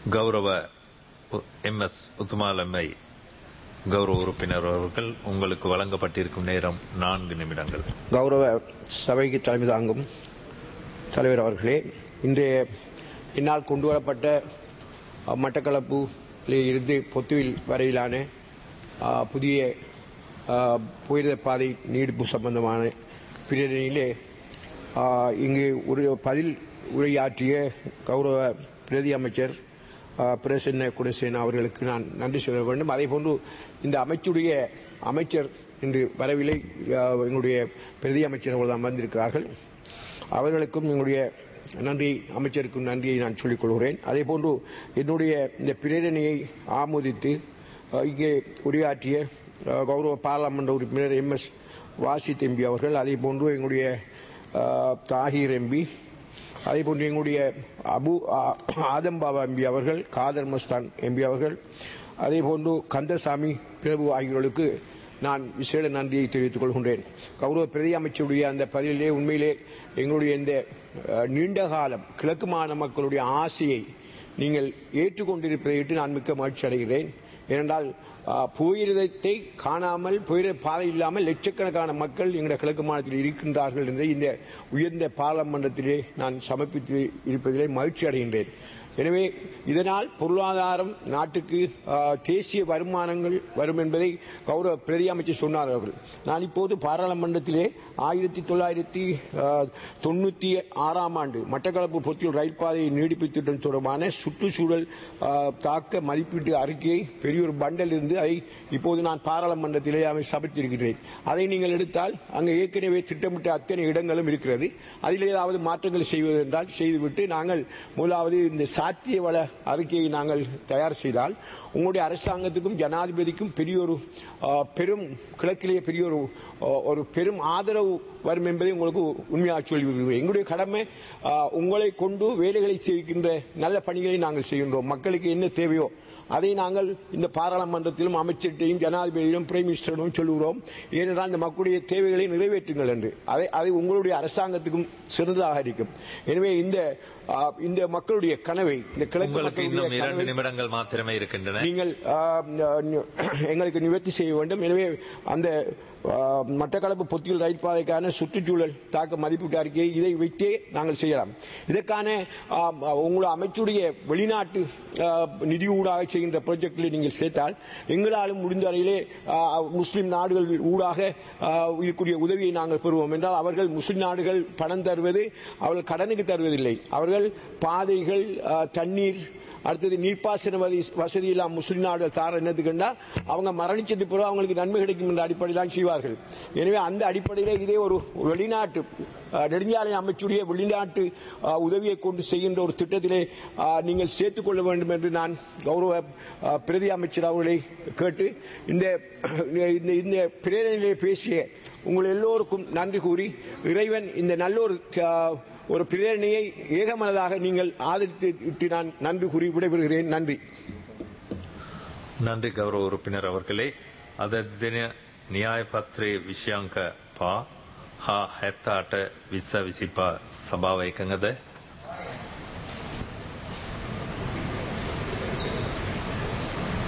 கௌரவ M S உத்துமாலம்மை கௌரவ உறுப்பினர் அவர்கள் உங்களுக்கு வழங்கப்பட்டிருக்கும் நேரம் நான்கு நிமிடங்கள் கௌரவ சபைக்கு தலைமை தாங்கும் தலைவர் அவர்களே இன்றைய என்னால் கொண்டு வரப்பட்ட அஹ், மட்டக்களப்பில் இருந்து பொத்துவில் வரையிலான அஹ், புதிய அஹ், புயல பாதை நீடிப்பு சம்பந்தமான பிரேரணையிலே அஹ், இங்கு ஒரு பதில் உரையாற்றிய கௌரவ பிரதி அமைச்சர் அஹ், பிரசன்ன குணசேனா அவர்களுக்கு நான் நன்றி சொல்ல வேண்டும் அதே போன்று இந்த அமைச்சுடைய அமைச்சர் இன்று வரவில்லை அஹ், எங்களுடைய பிரதி அமைச்சர் அவர்கள் வந்திருக்கிறார்கள் அவர்களுக்கும் எங்களுடைய நன்றி அமைச்சருக்கும் நன்றியை நான் சொல்லிக் கொள்கிறேன் அதே போன்று என்னுடைய இந்த பிரேரணையை ஆமோதித்து அஹ், இங்கே உரையாற்றிய அஹ், கௌரவ பாராளுமன்ற உறுப்பினர் எம் எஸ் வாசித் எம்பி அவர்கள் அதே போன்று எங்களுடைய அஹ், தாஹீர் எம்பி அதே போன்று எங்களுடைய அபு ஆ- ஆதம் பாபா எம்பி அவர்கள் காதர் மஸ்தான் எம்பி அவர்கள் அதே போன்று கந்தசாமி பிரபு ஆகியோருக்கு நான் விசேட நன்றியை தெரிவித்துக் கொள்கின்றேன் கௌரவ பிரதி அமைச்சருடைய அந்த பதிலிலே உண்மையிலே எங்களுடைய இந்த அஹ், நீண்ட காலம் கிழக்கு மாநில மக்களுடைய ஆசையை நீங்கள் ஏற்றுக்கொண்டிருப்பதை விட்டு நான் மிக்க மகிழ்ச்சி அடைகிறேன் ஏனென்றால் அஹ், புகையிரதத்தை காணாமல் புகையிர பாதை இல்லாமல் லட்சக்கணக்கான மக்கள் எங்களுடைய கிழக்கு மாநிலத்தில் இருக்கின்றார்கள் என்பதை இந்த உயர்ந்த பாராளுமன்றத்திலே நான் சமர்ப்பித்து இருப்பதிலே மகிழ்ச்சி அடைகின்றேன் எனவே இதனால் பொருளாதாரம் நாட்டுக்கு அஹ், தேசிய வருமானங்கள் வரும் என்பதை கௌரவ பிரதி அமைச்சர் சொன்னார் அவர்கள் நான் இப்போது பாராளுமன்றத்திலே ஆயிரத்தி தொள்ளாயிரத்தி அஹ், தொண்ணூத்தி ஆறாம் ஆண்டு மட்டக்களப்பு பொத்தியில் ரயில் பாதையை நீடிப்பு திட்டம் தொடர்பான சுற்றுச்சூழல் அஹ், தாக்க மதிப்பீட்டு அறிக்கையை பெரிய ஒரு பண்டல் இருந்து அதை இப்போது நான் பாராளுமன்றத்திலே அவை சமர்த்திருக்கிறேன் அதை நீங்கள் எடுத்தால் அங்கே ஏற்கனவே திட்டமிட்ட அத்தனை இடங்களும் இருக்கிறது அதில் ஏதாவது மாற்றங்கள் செய்வது என்றால் செய்துவிட்டு நாங்கள் முதலாவது இந்த சாத்திய வள அறிக்கையை நாங்கள் தயார் செய்தால் உங்களுடைய அரசாங்கத்துக்கும் ஜனாதிபதிக்கும் பெரிய ஒரு ஆ, பெரும் கிழக்கிலேயே பெரிய ஒரு ஆ, ஒரு பெரும் ஆதரவு வரும் என்பதை உங்களுக்கு உண்மையாக சொல்லி விடுகிறேன் எங்களுடைய கடமை ஆ, உங்களை கொண்டு வேலைகளை செய்கின்ற நல்ல பணிகளை நாங்கள் செய்கின்றோம் மக்களுக்கு என்ன தேவையோ அதை நாங்கள் இந்த பாராளுமன்றத்திலும் அமைச்சர்கிட்டையும் ஜனாதிபதியிலும் பிரைம் மினிஸ்டரிடம் சொல்லுகிறோம் ஏனென்றால் இந்த மக்களுடைய தேவைகளை நிறைவேற்றுங்கள் என்று அதை அதை உங்களுடைய அரசாங்கத்துக்கும் சிறந்ததாக இருக்கும் எனவே இந்த ஆ, இந்த மக்களுடைய கனவை இந்த கிழக்கு உங்களுக்கு இன்னும் மக்களுடைய இரண்டு கனவை நிமிடங்கள் மாத்திரமே இருக்கின்றன நீங்கள் ஆ, ந- எங்களுக்கு நிவர்த்தி செய்ய வேண்டும் எனவே அந்த ஆ, மட்டக்களப்பு பொத்தியில் ரயில் பாதைக்கான சுற்றுச்சூழல் தாக்க மதிப்பீட்டு அறிக்கையை இதை வைத்தே நாங்கள் செய்யலாம் இதற்கான ஆ, உங்களுடைய அமைச்சுடைய வெளிநாட்டு ஆ, நிதி ஊடாக செய்கின்ற ப்ராஜெக்டில் நீங்கள் சேர்த்தால் எங்களாலும் முடிந்த வரையிலே ஆ, முஸ்லிம் நாடுகள் ஊடாக ஆ, இருக்கக்கூடிய உதவியை நாங்கள் பெறுவோம் என்றால் அவர்கள் முஸ்லிம் நாடுகள் பணம் தருவது அவர்கள் கடனுக்கு தருவதில்லை அவர்கள் பாதைகள் ஆ, தண்ணீர் அடுத்தது நீர்ப்பாசன வதி- வசதி எல்லாம் முஸ்லிம் நாடுகள் தார என்னதுக்குண்டா அவங்க மரணிச்சது பிறகு அவங்களுக்கு நன்மை கிடைக்கும் என்ற அடிப்படையில் தான் செய்வார்கள் எனவே அந்த அடிப்படையில் இதே ஒரு வெளிநாட்டு அஹ், நெடுஞ்சாலை அமைச்சுடைய வெளிநாட்டு அஹ், உதவியை கொண்டு செய்கின்ற ஒரு திட்டத்திலே அஹ், நீங்கள் சேர்த்துக் கொள்ள வேண்டும் என்று நான் கௌரவ அஹ், பிரதி அமைச்சர் அவர்களை கேட்டு இந்த இந்த இந்த பிரேரணையிலே பேசிய உங்கள் எல்லோருக்கும் நன்றி கூறி இறைவன் இந்த நல்ல ஒரு அஹ், ஒரு பிரேரணையை ஏகமனதாக நீங்கள் ஆதரித்து விட்டு நான் நன்றி கூறி விடைபெறுகிறேன் நன்றி නන්දි ගෞරව උරුපිනර අවர்களே අද දින න්‍යාය පත්‍රයේ විෂයංක පා හා හැත්තාට විස්ස විසිපා සභාව එකඟද